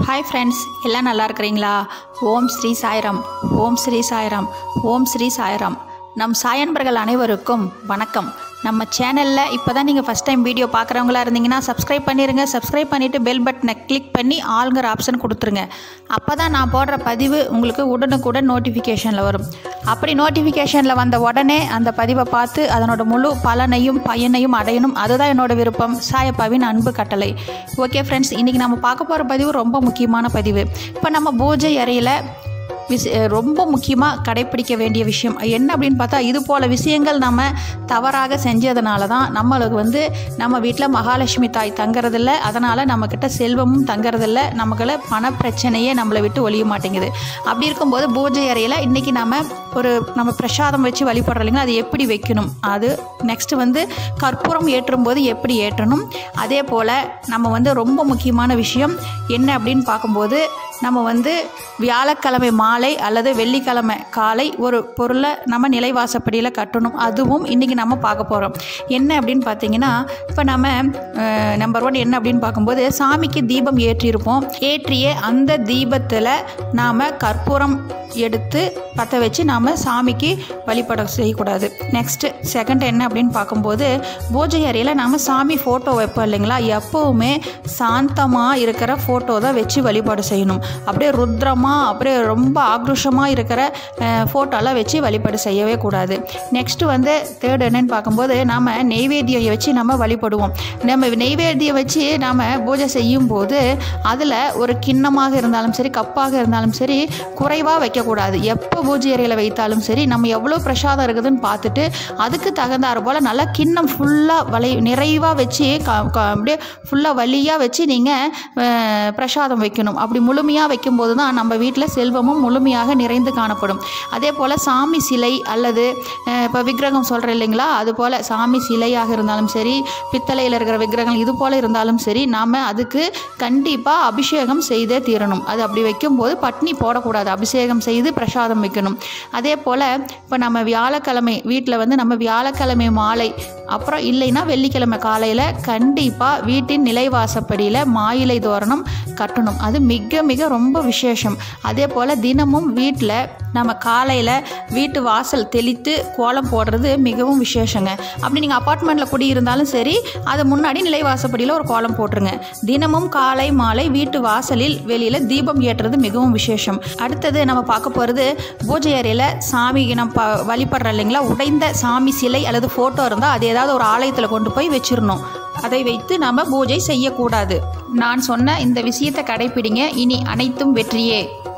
hi friends எல்லாம் நல்லா இருக்கிறீங்களா ஓம் ஸ்ரீ சாய்ராம் ஓம் ஸ்ரீ சாய்ராம் ஓம் ஸ்ரீ சாய்ராம் நம் சாயன்பர்கள் அனைவருக்கும் வணக்கம் நம்ம சேனலில் இப்போ தான் நீங்கள் ஃபஸ்ட் டைம் வீடியோ பார்க்குறவங்களா இருந்தீங்கன்னா சப்ஸ்கிரைப் பண்ணிடுங்க சப்ஸ்கிரைப் பண்ணிவிட்டு பெல் பட்டனை கிளிக் பண்ணி ஆளுங்கிற ஆப்ஷன் கொடுத்துருங்க அப்போ தான் நான் போடுற பதிவு உங்களுக்கு உடனுக்குடன் நோட்டிஃபிகேஷனில் வரும் அப்படி நோட்டிஃபிகேஷனில் வந்த உடனே அந்த பதிவை பார்த்து அதனோட முழு பலனையும் பயனையும் அடையணும் அதுதான் என்னோட விருப்பம் சாயப்பாவின் அன்பு கட்டளை ஓகே ஃப்ரெண்ட்ஸ் இன்றைக்கி நம்ம பார்க்க போகிற பதிவு ரொம்ப முக்கியமான பதிவு இப்போ நம்ம பூஜை அறையில் விஷ ரொம்ப முக்கியமாக கடைப்பிடிக்க வேண்டிய விஷயம் என்ன அப்படின்னு பார்த்தா இது போல் விஷயங்கள் நம்ம தவறாக செஞ்சதுனால தான் நம்மளுக்கு வந்து நம்ம வீட்டில் மகாலட்சுமி தாய் தங்குறதில்ல அதனால் நம்மக்கிட்ட செல்வமும் தங்குறதில்ல நமக்குள்ள பண பிரச்சனையே நம்மளை விட்டு ஒழிய மாட்டேங்குது அப்படி இருக்கும்போது பூஜை அறையில் இன்றைக்கி நம்ம ஒரு நம்ம பிரசாதம் வச்சு வழிபடுறோம் இல்லைங்களா அது எப்படி வைக்கணும் அது நெக்ஸ்ட்டு வந்து கற்பூரம் ஏற்றும் போது எப்படி ஏற்றணும் அதே போல் நம்ம வந்து ரொம்ப முக்கியமான விஷயம் என்ன அப்படின்னு பார்க்கும்போது நம்ம வந்து வியாழக்கிழமை மாலை அல்லது வெள்ளிக்கிழமை காலை ஒரு பொருளை நம்ம நிலைவாசப்படியில் கட்டணும் அதுவும் இன்றைக்கி நம்ம பார்க்க போகிறோம் என்ன அப்படின்னு பார்த்தீங்கன்னா இப்போ நம்ம நம்பர் ஒன் என்ன அப்படின்னு பார்க்கும்போது சாமிக்கு தீபம் ஏற்றியிருப்போம் ஏற்றிய அந்த தீபத்தில் நாம் கற்பூரம் எடுத்து பற்ற வச்சு நாம் சாமிக்கு வழிபட செய்யக்கூடாது நெக்ஸ்ட்டு செகண்ட் என்ன அப்படின்னு பார்க்கும்போது பூஜை அறையில் நாம் சாமி ஃபோட்டோ வைப்போம் இல்லைங்களா எப்போவுமே சாந்தமாக இருக்கிற ஃபோட்டோ தான் வச்சு வழிபாடு செய்யணும் அப்படியே ருத்ரமாக அப்படியே ரொம்ப ஆக்ரோஷமாக இருக்கிற ஃபோட்டோலாம் வச்சு வழிபாடு செய்யவே கூடாது நெக்ஸ்ட்டு வந்து தேர்ட் என்னன்னு பார்க்கும்போது நாம் நெய்வேத்தியம் வச்சு நம்ம வழிபடுவோம் நம்ம நெய்வேத்தியம் வச்சு நாம் பூஜை செய்யும்போது அதில் ஒரு கிண்ணமாக இருந்தாலும் சரி கப்பாக இருந்தாலும் சரி குறைவாக வைக்கக்கூடாது எப்போ பூஜை அறையில் வைத்தாலும் சரி நம்ம எவ்வளோ பிரசாதம் இருக்குதுன்னு பார்த்துட்டு அதுக்கு தகுந்தாறு போல் நல்லா கிண்ணம் ஃபுல்லாக வலை நிறைவாக வச்சு க க- அப்படியே ஃபுல்லாக வலியாக வச்சு நீங்கள் பிரசாதம் வைக்கணும் அப்படி முழுமையாக வைக்கும்போது தான் நம்ம வீட்டில் செல்வமும் முழுமையாக நிறைந்து காணப்படும் அதே போல் சாமி சிலை அல்லது இப்போ விக்கிரகம் சொல்கிறேன் இல்லைங்களா அது போல் சாமி சிலையாக இருந்தாலும் சரி பித்தளையில் இருக்கிற விக்கிரகம் இது போல் இருந்தாலும் சரி நாம் அதுக்கு கண்டிப்பாக அபிஷேகம் செய்தே தீரணும் அது அப்படி வைக்கும்போது பட்னி போடக்கூடாது அபிஷேகம் செய்து பிரசாதம் வைக்கணும் அதே போல் இப்போ நம்ம வியாழக்கிழமை வீட்டில் வந்து நம்ம வியாழக்கிழமை மாலை அப்புறம் இல்லைன்னா வெள்ளிக்கிழமை காலையில் கண்டிப்பாக வீட்டின் நிலைவாசப்படியில் மாயிலை தோரணம் கட்டணும் அது மிக மிக ரொம்ப விசேஷம் அதே போல் தினமும் வீட்டில் நம்ம காலையில் வீட்டு வாசல் தெளித்து கோலம் போடுறது மிகவும் விசேஷங்க அப்படி நீங்கள் அப்பார்ட்மெண்ட்டில் குடியிருந்தாலும் சரி அது முன்னாடி நிலைவாசப்படியில் ஒரு கோலம் போட்டுருங்க தினமும் காலை மாலை வீட்டு வாசலில் வெளியில் தீபம் ஏற்றுறது மிகவும் விசேஷம் அடுத்தது நம்ம பார்க்க போகிறது பூஜை அறையில் சாமி நம்ம ப- வழிபடுறோம் இல்லைங்களா உடைந்த சாமி சிலை அல்லது ஃபோட்டோ இருந்தால் அது ஏதாவது ஒரு ஆலயத்தில் கொண்டு போய் வச்சிடணும் அதை வைத்து நாம் பூஜை செய்யக்கூடாது நான் சொன்ன இந்த விஷயத்தை கடைப்பிடிங்க இனி அனைத்தும் வெற்றியே